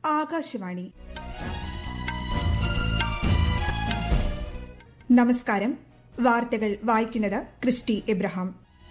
ആകാശവാണി നമസ്കാരം വാർത്തകൾ വായിക്കുന്നത് ക്രിസ്റ്റി എബ്രഹാം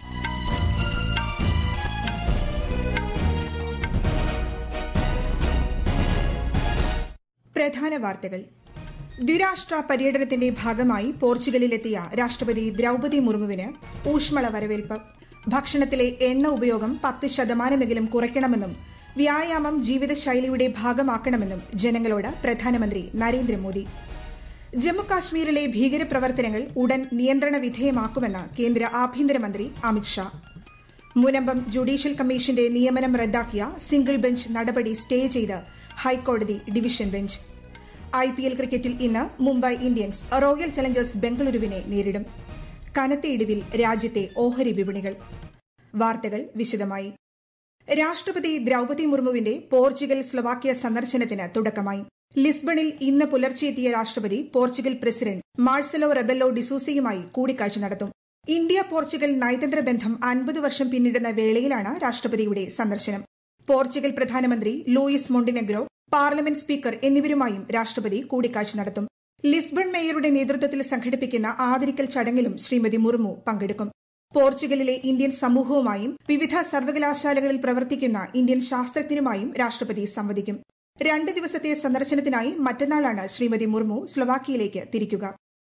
പ്രധാന വാർത്തകൾ ദ്വിരാഷ്ട്ര പര്യടനത്തിന്റെ ഭാഗമായി പോർച്ചുഗലിലെത്തിയ രാഷ്ട്രപതി ദ്രൌപതി മുർമുവിന് ഊഷ്മള വരവേൽപ്പ് ഭക്ഷണത്തിലെ എണ്ണ ഉപയോഗം പത്ത് ശതമാനമെങ്കിലും കുറയ്ക്കണമെന്നും വ്യായാമം ജീവിതശൈലിയുടെ ഭാഗമാക്കണമെന്നും ജനങ്ങളോട് പ്രധാനമന്ത്രി നരേന്ദ്രമോദി ജമ്മുകാശ്മീരിലെ ഭീകരപ്രവർത്തനങ്ങൾ ഉടൻ നിയന്ത്രണ വിധേയമാക്കുമെന്ന് കേന്ദ്ര ആഭ്യന്തരമന്ത്രി അമിത്ഷാ മുനമ്പം ജുഡീഷ്യൽ കമ്മീഷന്റെ നിയമനം റദ്ദാക്കിയ സിംഗിൾ ബെഞ്ച് നടപടി സ്റ്റേ ചെയ്ത് ഹൈക്കോടതി ഡിവിഷൻ ബെഞ്ച് ഐപിഎൽ ക്രിക്കറ്റിൽ ഇന്ന് മുംബൈ ഇന്ത്യൻസ് റോയൽ ചലഞ്ചേഴ്സ് ബംഗളൂരുവിനെ നേരിടും കനത്ത ഇടിവിൽ രാജ്യത്തെ ഓഹരി വിപണികൾ വാർത്തകൾ വിശദമായി രാഷ്ട്രപതി ദ്രൌപതി മുർമുവിന്റെ പോർച്ചുഗൽ സ്ലൊവാക്യ സന്ദർശനത്തിന് തുടക്കമായി ലിസ്ബണിൽ ഇന്ന് പുലർച്ചെത്തിയ രാഷ്ട്രപതി പോർച്ചുഗൽ പ്രസിഡന്റ് മാർസലോ റെബെല്ലോ ഡിസൂസയുമായി കൂടിക്കാഴ്ച നടത്തും ഇന്ത്യ പോർച്ചുഗൽ നയതന്ത്ര ബന്ധം അൻപത് വർഷം പിന്നിടുന്ന വേളയിലാണ് രാഷ്ട്രപതിയുടെ സന്ദർശനം പോർച്ചുഗൽ പ്രധാനമന്ത്രി ലൂയിസ് മൊണ്ടിനെഗ്രോ പാർലമെന്റ് സ്പീക്കർ എന്നിവരുമായും രാഷ്ട്രപതി കൂടിക്കാഴ്ച നടത്തും ലിസ്ബൺ മേയറുടെ നേതൃത്വത്തിൽ സംഘടിപ്പിക്കുന്ന ആദരിക്കൽ ചടങ്ങിലും ശ്രീമതി മുർമു പങ്കെടുക്കും പോർച്ചുഗലിലെ ഇന്ത്യൻ സമൂഹവുമായും വിവിധ സർവകലാശാലകളിൽ പ്രവർത്തിക്കുന്ന ഇന്ത്യൻ ശാസ്ത്രജ്ഞരുമായും രാഷ്ട്രപതി സംവദിക്കും രണ്ട് ദിവസത്തെ സന്ദർശനത്തിനായി മറ്റന്നാളാണ് ശ്രീമതി മുർമു സ്ലൊവാക്കിയയിലേക്ക് തിരിക്കുക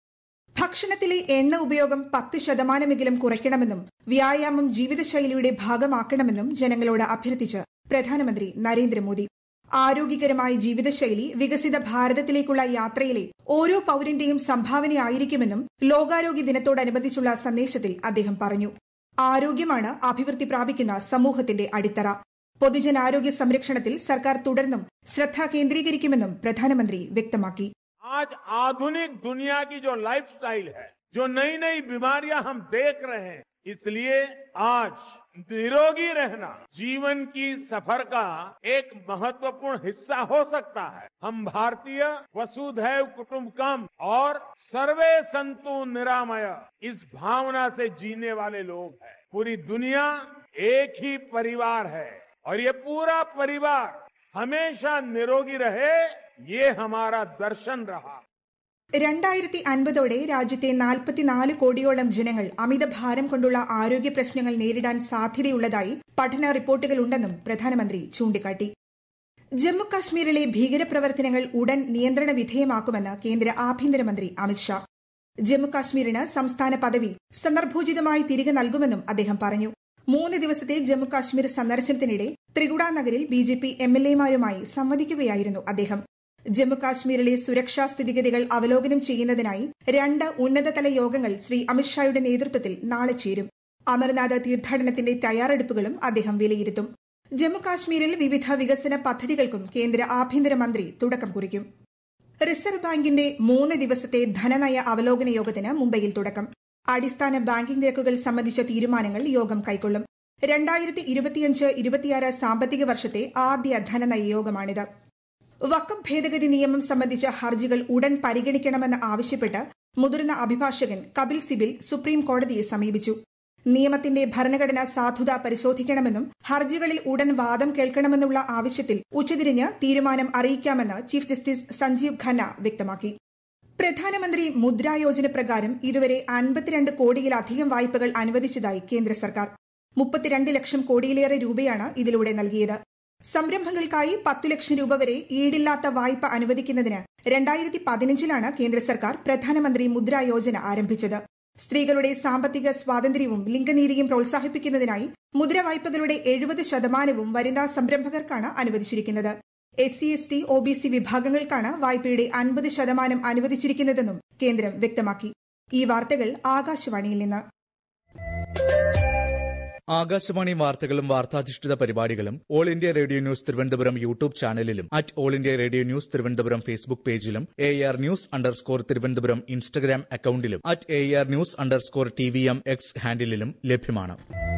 ഭക്ഷണത്തിലെ എണ്ണ ഉപയോഗം പത്ത് ശതമാനമെങ്കിലും കുറയ്ക്കണമെന്നും വ്യായാമം ജീവിതശൈലിയുടെ ഭാഗമാക്കണമെന്നും ജനങ്ങളോട് അഭ്യർത്ഥിച്ച് പ്രധാനമന്ത്രി നരേന്ദ്രമോദി ആരോഗ്യകരമായ ജീവിതശൈലി വികസിത ഭാരതത്തിലേക്കുള്ള യാത്രയിലെ ഓരോ പൌരന്റെയും സംഭാവനയായിരിക്കുമെന്നും ലോകാരോഗ്യ ദിനത്തോടനുബന്ധിച്ചുള്ള സന്ദേശത്തിൽ അദ്ദേഹം പറഞ്ഞു ആരോഗ്യമാണ് അഭിവൃദ്ധി പ്രാപിക്കുന്ന സമൂഹത്തിന്റെ അടിത്തറ പൊതുജനാരോഗ്യ സംരക്ഷണത്തിൽ സർക്കാർ തുടർന്നും ശ്രദ്ധ കേന്ദ്രീകരിക്കുമെന്നും പ്രധാനമന്ത്രി വ്യക്തമാക്കി आज आधुनिक दुनिया की जो लाइफस्टाइल है जो नई नई बीमारियां हम देख रहे हैं इसलिए आज निरोगी रहना जीवन की सफर का एक महत्वपूर्ण हिस्सा हो सकता है हम भारतीय वसुधैव कुटुंबकम और सर्वे संतु निरामय इस भावना से जीने वाले लोग हैं पूरी दुनिया एक ही परिवार है और ये पूरा परिवार हमेशा निरोगी रहे ये हमारा दर्शन रहा രണ്ടായിരത്തി അൻപതോടെ രാജ്യത്തെ നാൽപ്പത്തിനാല് കോടിയോളം ജനങ്ങൾ അമിതഭാരം കൊണ്ടുള്ള ആരോഗ്യ പ്രശ്നങ്ങൾ നേരിടാൻ സാധ്യതയുള്ളതായി പഠന റിപ്പോർട്ടുകളുണ്ടെന്നും പ്രധാനമന്ത്രി ചൂണ്ടിക്കാട്ടി ജമ്മുകാശ്മീരിലെ ഭീകരപ്രവർത്തനങ്ങൾ ഉടൻ നിയന്ത്രണ വിധേയമാക്കുമെന്ന് കേന്ദ്ര ആഭ്യന്തരമന്ത്രി അമിത്ഷാ ജമ്മുകാശ്മീരിന് സംസ്ഥാന പദവി സന്ദർഭോചിതമായി തിരികെ നൽകുമെന്നും അദ്ദേഹം പറഞ്ഞു മൂന്ന് ദിവസത്തെ ജമ്മുകാശ്മീർ സന്ദർശനത്തിനിടെ ത്രികുട നഗരിൽ B J P M L എമാരുമായി സംവദിക്കുകയായിരുന്നു അദ്ദേഹം ജമ്മുകാശ്മീരിലെ സുരക്ഷാ സ്ഥിതിഗതികൾ അവലോകനം ചെയ്യുന്നതിനായി രണ്ട് ഉന്നതതല യോഗങ്ങൾ ശ്രീ അമിത്ഷായുടെ നേതൃത്വത്തിൽ നാളെ ചേരും അമർനാഥ് തീർത്ഥാടനത്തിന്റെ തയ്യാറെടുപ്പുകളും അദ്ദേഹം വിലയിരുത്തും ജമ്മുകാശ്മീരിൽ വിവിധ വികസന പദ്ധതികൾക്കും കേന്ദ്ര ആഭ്യന്തരമന്ത്രി തുടക്കം കുറിക്കും റിസർവ് ബാങ്കിന്റെ മൂന്ന് ദിവസത്തെ ധനനയ അവലോകന യോഗത്തിന് മുംബൈയിൽ തുടക്കം അടിസ്ഥാന ബാങ്കിംഗ് നിരക്കുകൾ സംബന്ധിച്ച തീരുമാനങ്ങൾ യോഗം കൈക്കൊള്ളും രണ്ടായിരത്തി ഇരുപത്തിയഞ്ച് ഇരുപത്തിയാറ് സാമ്പത്തിക വർഷത്തെ ആദ്യ ധനനയ യോഗമാണിത് വഖഫ് ഭേദഗതി നിയമം സംബന്ധിച്ച ഹർജികൾ ഉടൻ പരിഗണിക്കണമെന്ന് ആവശ്യപ്പെട്ട് മുതിർന്ന അഭിഭാഷകൻ കപിൽ സിബിൽ സുപ്രീം കോടതിയെ സമീപിച്ചു നിയമത്തിന്റെ ഭരണഘടനാ സാധുത പരിശോധിക്കണമെന്നും ഹർജികളിൽ ഉടൻ വാദം കേൾക്കണമെന്നുള്ള ആവശ്യത്തിൽ ഉച്ചതിരിഞ്ഞ് തീരുമാനം അറിയിക്കാമെന്ന് ചീഫ് ജസ്റ്റിസ് സഞ്ജീവ് ഖന്ന വ്യക്തമാക്കി പ്രധാനമന്ത്രി മുദ്രാ യോജന പ്രകാരം ഇതുവരെ അൻപത്തിരണ്ട് കോടിയിലധികം വായ്പകൾ അനുവദിച്ചതായി കേന്ദ്ര സർക്കാർ മുപ്പത്തിരണ്ട് ലക്ഷം കോടിയിലേറെ രൂപയാണ് ഇതിലൂടെ നൽകിയത് സംരംഭങ്ങൾക്കായി പത്തു ലക്ഷം രൂപ വരെ ഈടില്ലാത്ത വായ്പ അനുവദിക്കുന്നതിന് രണ്ടായിരത്തി പതിനഞ്ചിലാണ് കേന്ദ്ര സർക്കാർ പ്രധാനമന്ത്രി മുദ്രാ യോജന ആരംഭിച്ചത് സ്ത്രീകളുടെ സാമ്പത്തിക സ്വാതന്ത്ര്യവും ലിംഗനീതിയും പ്രോത്സാഹിപ്പിക്കുന്നതിനായി മുദ്ര വായ്പകളുടെ എഴുപത് ശതമാനവും വനിതാ സംരംഭകർക്കാണ് അനുവദിച്ചിരിക്കുന്നത് S C S T O B C വിഭാഗങ്ങൾക്കാണ് വായ്പയുടെ അൻപത് ശതമാനം അനുവദിച്ചിരിക്കുന്നതെന്നും കേന്ദ്രം വ്യക്തമാക്കി ഈ വാർത്തകൾ ആകാശവാണിയിൽ നിന്ന് ആകാശവാണി വാർത്തകളും വാർത്താധിഷ്ഠിത പരിപാടികളും all India radio news Thiruvananthapuram YouTube ചാനലിലും at all India radio news Thiruvananthapuram Facebook പേജിലും A R news underscore Thiruvananthapuram Instagram അക്കൌണ്ടിലും at A R news underscore T V M X ഹാൻഡിലും ലഭ്യമാണ്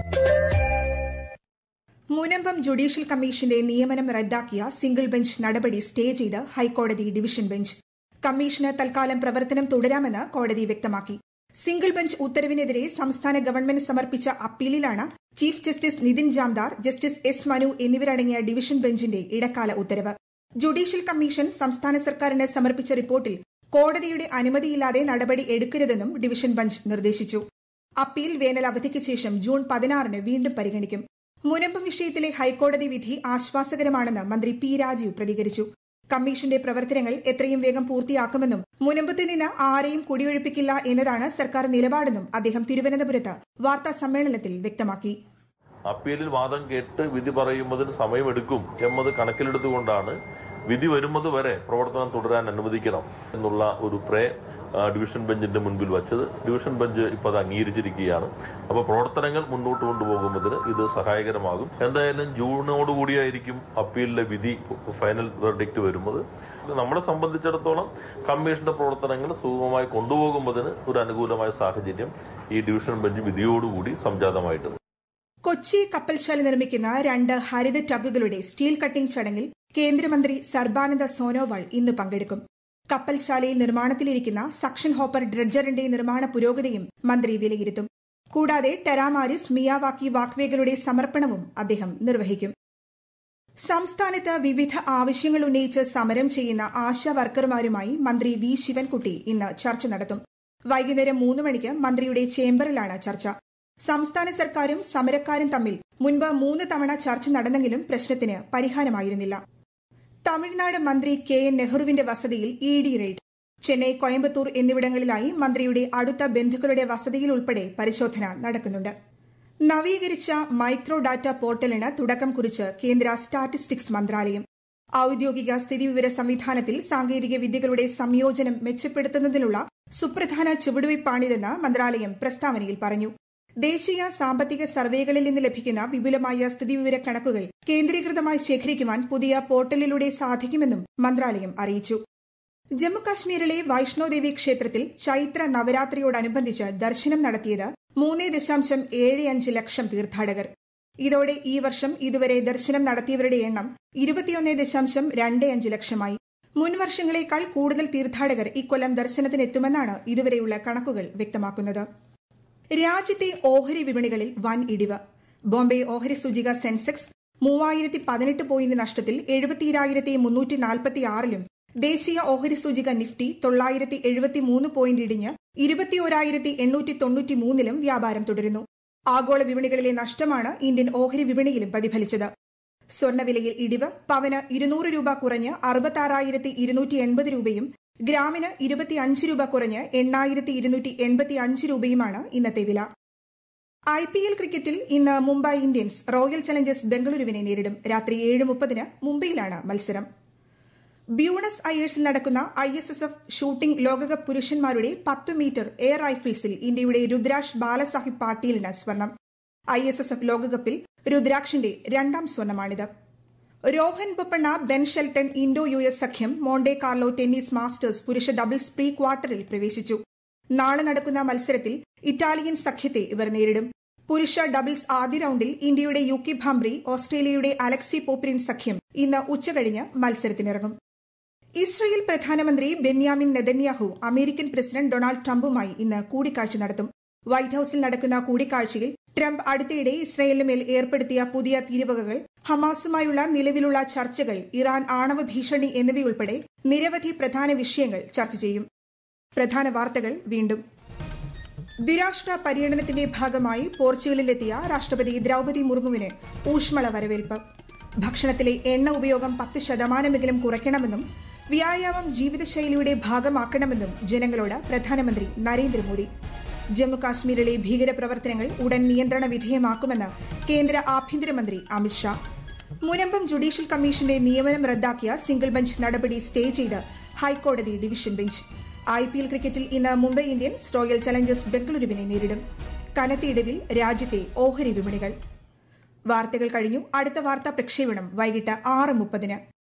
മുനമ്പം ജുഡീഷ്യൽ കമ്മീഷന്റെ നിയമനം റദ്ദാക്കിയ സിംഗിൾ ബെഞ്ച് നടപടി സ്റ്റേ ചെയ്ത് ഹൈക്കോടതി ഡിവിഷൻ ബെഞ്ച് കമ്മീഷന് തൽക്കാലം പ്രവർത്തനം തുടരാമെന്ന് കോടതി വ്യക്തമാക്കി സിംഗിൾ ബെഞ്ച് ഉത്തരവിനെതിരെ സംസ്ഥാന ഗവൺമെന്റ് സമർപ്പിച്ച അപ്പീലിലാണ് chief justice Nitin Jamdar justice S Manu എന്നിവരടങ്ങിയ ഡിവിഷൻ ബെഞ്ചിന്റെ ഇടക്കാല ഉത്തരവ് ജുഡീഷ്യൽ കമ്മീഷൻ സംസ്ഥാന സർക്കാരിന് സമർപ്പിച്ച റിപ്പോർട്ടിൽ കോടതിയുടെ അനുമതിയില്ലാതെ നടപടി എടുക്കരുതെന്നും ഡിവിഷൻ ബെഞ്ച് നിർദ്ദേശിച്ചു അപ്പീൽ വേനൽ അവധിക്ക് ശേഷം ജൂൺ പതിനാറിന് വീണ്ടും പരിഗണിക്കും മുനമ്പം വിഷയത്തിലെ ഹൈക്കോടതി വിധി ആശ്വാസകരമാണെന്ന് മന്ത്രി പി രാജീവ് പ്രതികരിച്ചു കമ്മീഷന്റെ പ്രവർത്തനങ്ങൾ എത്രയും വേഗം പൂർത്തിയാക്കുമെന്നും മുനമ്പത്ത് നിന്ന് ആരെയും കുടിയൊഴിപ്പിക്കില്ല എന്നതാണ് സർക്കാർ നിലപാടെന്നും അദ്ദേഹം തിരുവനന്തപുരത്ത് വാർത്താ സമ്മേളനത്തിൽ വ്യക്തമാക്കി അപ്പീലിൽ വാദം കേട്ട് വിധി പറയുന്നതിന് സമയമെടുക്കും എന്നത് കണക്കിലെടുത്തുകൊണ്ടാണ് വിധി വരുന്നത് വരെ പ്രവർത്തനം തുടരാൻ അനുവദിക്കണം എന്നുള്ള ഒരു പ്രേ ആ, ഡിവിഷൻ ബെഞ്ചിന്റെ മുൻപിൽ വച്ചത് ഡിവിഷൻ ബെഞ്ച് ഇപ്പോൾ അത് അംഗീകരിച്ചിരിക്കുകയാണ് അപ്പോൾ പ്രവർത്തനങ്ങൾ മുന്നോട്ട് കൊണ്ടുപോകുന്നതിന് ഇത് സഹായകരമാകും എന്തായാലും ജൂണോടുകൂടിയായിരിക്കും അപ്പീലിലെ വിധി ഫൈനൽ വെർഡിക്റ്റ് വരുന്നത് നമ്മളെ സംബന്ധിച്ചിടത്തോളം കമ്മീഷന്റെ പ്രവർത്തനങ്ങൾ സുഗമമായി കൊണ്ടുപോകുന്നതിന് ഒരു അനുകൂലമായ സാഹചര്യം ഈ ഡിവിഷൻ ബെഞ്ച് വിധിയോടുകൂടി സംജാതമായിട്ടുണ്ട് കൊച്ചി കപ്പൽശാല നിർമ്മിക്കുന്ന രണ്ട് ഹരിത ടഗുകളുടെ സ്റ്റീൽ കട്ടിംഗ് ചടങ്ങിൽ കേന്ദ്രമന്ത്രി സർബാനന്ദ സോനോവാൾ ഇന്ന് പങ്കെടുക്കും കപ്പൽശാലയിൽ നിർമ്മാണത്തിലിരിക്കുന്ന സക്ഷൻ ഹോപ്പർ ഡ്രഡ്ജറിന്റെ നിർമ്മാണ പുരോഗതിയും മന്ത്രി വിലയിരുത്തും കൂടാതെ ടെറാമാരിസ് മിയാവാക്കി വാക്വേകളുടെ സമർപ്പണവും അദ്ദേഹം നിർവഹിക്കും സംസ്ഥാനത്ത് വിവിധ ആവശ്യങ്ങൾ ഉന്നയിച്ച് സമരം ചെയ്യുന്ന ആശാ വർക്കർമാരുമായി മന്ത്രി വി ശിവൻകുട്ടി ഇന്ന് ചർച്ച നടത്തും വൈകുന്നേരം മൂന്ന് മണിക്ക് മന്ത്രിയുടെ ചേംബറിലാണ് ചർച്ച സംസ്ഥാന സർക്കാരും സമരക്കാരും തമ്മിൽ മുൻപ് മൂന്ന് തവണ ചർച്ച നടന്നെങ്കിലും പ്രശ്നത്തിന് പരിഹാരമായിരുന്നില്ല തമിഴ്നാട് മന്ത്രി കെ എൻ നെഹ്റുവിന്റെ വസതിയിൽ E D raid Chennai Coimbatore എന്നിവിടങ്ങളിലായി മന്ത്രിയുടെ അടുത്ത ബന്ധുക്കളുടെ വസതിയിൽ ഉൾപ്പെടെ പരിശോധന നടക്കുന്നുണ്ട് നവീകരിച്ച മൈക്രോ ഡാറ്റ പോർട്ടലിന് തുടക്കം കുറിച്ച് കേന്ദ്ര സ്റ്റാറ്റിസ്റ്റിക്സ് മന്ത്രാലയം ഔദ്യോഗിക സ്ഥിതിവിവര സംവിധാനത്തിൽ സാങ്കേതിക വിദ്യകളുടെ സംയോജനം മെച്ചപ്പെടുത്തുന്നതിനുള്ള സുപ്രധാന ചുവടുവയ്പ്പാണിതെന്ന് മന്ത്രാലയം പ്രസ്താവനയിൽ പറഞ്ഞു ദേശീയ സാമ്പത്തിക സർവേകളിൽ നിന്ന് ലഭിക്കുന്ന വിപുലമായ സ്ഥിതിവിവര കണക്കുകൾ കേന്ദ്രീകൃതമായി ശേഖരിക്കുവാൻ പുതിയ പോർട്ടലിലൂടെ സാധിക്കുമെന്നും മന്ത്രാലയം അറിയിച്ചു ജമ്മുകാശ്മീരിലെ വൈഷ്ണോദേവി ക്ഷേത്രത്തിൽ ചൈത്ര നവരാത്രിയോടനുബന്ധിച്ച് ദർശനം നടത്തിയത് മൂന്ന് ദശാംശം ഏഴ് അഞ്ച് ലക്ഷം തീർത്ഥാടകർ ഇതോടെ ഈ വർഷം ഇതുവരെ ദർശനം നടത്തിയവരുടെ എണ്ണം ഇരുപത്തിയൊന്ന് ദശാംശം രണ്ട് അഞ്ച് ലക്ഷമായി മുൻ വർഷങ്ങളേക്കാൾ കൂടുതൽ തീർത്ഥാടകർ ഇക്കൊല്ലം ദർശനത്തിനെത്തുമെന്നാണ് ഇതുവരെയുള്ള കണക്കുകൾ വ്യക്തമാക്കുന്നത് രാജ്യത്തെ ഓഹരി വിപണികളിൽ വൻ ഇടിവ് ബോംബെ ഓഹരി സൂചിക സെൻസെക്സ് മൂവായിരത്തി പതിനെട്ട് പോയിന്റ് നഷ്ടത്തിൽ എഴുപത്തിരായിരത്തി മുന്നൂറ്റി നാൽപ്പത്തി ആറിലും ദേശീയ ഓഹരി സൂചിക നിഫ്റ്റി തൊള്ളായിരത്തി എഴുപത്തി മൂന്ന് പോയിന്റ് ഇടിഞ്ഞ് ഇരുപത്തിയോരായിരത്തി എണ്ണൂറ്റി തൊണ്ണൂറ്റി മൂന്നിലും വ്യാപാരം തുടരുന്നു ആഗോള വിപണികളിലെ നഷ്ടമാണ് ഇന്ത്യൻ ഓഹരി വിപണിയിലും പ്രതിഫലിച്ചത് സ്വർണ്ണവിലയിൽ ഇടിവ് പവന് ഇരുന്നൂറ് രൂപ കുറഞ്ഞ് അറുപത്താറായിരത്തി ഇരുന്നൂറ്റി എൺപത് രൂപയും ഗ്രാമിന് ഇരുപത്തിയഞ്ച് രൂപ കുറഞ്ഞ് എണ്ണായിരത്തി ഇരുന്നൂറ്റി എൺപത്തി അഞ്ച് രൂപയുമാണ് ഇന്നത്തെ വില ഐ പി എൽ ക്രിക്കറ്റിൽ ഇന്ന് മുംബൈ ഇന്ത്യൻസ് റോയൽ ചലഞ്ചേഴ്സ് ബംഗളൂരുവിനെ നേരിടും രാത്രി ഏഴ് മുപ്പതിന് മുംബൈയിലാണ് മത്സരം ബ്യൂണസ് അയേഴ്സിൽ നടക്കുന്ന I S S F shooting ലോകകപ്പ് പുരുഷന്മാരുടെ പത്ത് മീറ്റർ എയർ റൈഫിൾസിൽ ഇന്ത്യയുടെ രുദ്രാഷ് ബാലസാഹിബ് പാട്ടീലിന് സ്വർണം ഐ എസ് എസ് എഫ് ലോകകപ്പിൽ രുദ്രാക്ഷിന്റെ രണ്ടാം സ്വർണമാണിത് Rohan Bopanna Ben Shelton Indo U S സഖ്യം മോണ്ടെ കാർലോ ടെന്നീസ് മാസ്റ്റേഴ്സ് പുരുഷ ഡബിൾസ് പ്രീ ക്വാർട്ടറിൽ പ്രവേശിച്ചു നാളെ നടക്കുന്ന മത്സരത്തിൽ ഇറ്റാലിയൻ സഖ്യത്തെ ഇവർ നേരിടും പുരുഷ ഡബിൾസ് ആദ്യ റൌണ്ടിൽ ഇന്ത്യയുടെ യുക്കി ഭാംബ്രി ഓസ്ട്രേലിയയുടെ അലക്സി പോപ്രിൻ സഖ്യം ഇന്ന് ഉച്ചകഴിഞ്ഞ് മത്സരത്തിനിറങ്ങും ഇസ്രയേൽ പ്രധാനമന്ത്രി Benjamin Netanyahu American president Donald ട്രംപുമായി ഇന്ന് കൂടിക്കാഴ്ച നടത്തും വൈറ്റ് ഹൌസിൽ നടക്കുന്ന കൂടിക്കാഴ്ചയിൽ ട്രംപ് അടുത്തിടെ ഇസ്രയേലിന് മേൽ ഏർപ്പെടുത്തിയ പുതിയ തീരുവകകൾ ഹമാസുമായുള്ള നിലവിലുള്ള ചർച്ചകൾ ഇറാൻ ആണവ ഭീഷണി എന്നിവയുൾപ്പെടെ നിരവധി പ്രധാന വിഷയങ്ങൾ ചർച്ച ചെയ്യും പ്രധാന വാർത്തകൾ വീണ്ടും ദ്വിരാഷ്ട്ര പര്യടനത്തിന്റെ ഭാഗമായി പോർച്ചുഗലിലെത്തിയ രാഷ്ട്രപതി ദ്രൌപതി മുർമുവിന് ഊഷ്മള വരവേൽപ്പ് ഭക്ഷണത്തിലെ എണ്ണ ഉപയോഗം പത്ത് ശതമാനമെങ്കിലും കുറയ്ക്കണമെന്നും വ്യായാമം ജീവിതശൈലിയുടെ ഭാഗമാക്കണമെന്നും ജനങ്ങളോട് പ്രധാനമന്ത്രി നരേന്ദ്രമോദി ജമ്മുകാശ്മീരിലെ ഭീകരപ്രവർത്തനങ്ങൾ ഉടൻ നിയന്ത്രണ വിധേയമാക്കുമെന്ന് കേന്ദ്ര ആഭ്യന്തരമന്ത്രി അമിത്ഷാ മുനമ്പം ജുഡീഷ്യൽ കമ്മീഷന്റെ നിയമനം റദ്ദാക്കിയ സിംഗിൾ ബെഞ്ച് നടപടി സ്റ്റേ ചെയ്ത് ഹൈക്കോടതി division bench I P L ക്രിക്കറ്റിൽ ഇന്ന് മുംബൈ ഇന്ത്യൻസ് റോയൽ ചലഞ്ചേഴ്സ് ബംഗളൂരുവിനെ നേരിടും കനത്ത ഇടിവിൽ രാജ്യത്തെ ഓഹരി വിപണികൾ വാർത്തകൾ കഴിഞ്ഞു അടുത്ത വാർത്താ പ്രക്ഷേപണം വൈകിട്ട് ആറ് മുപ്പതിന്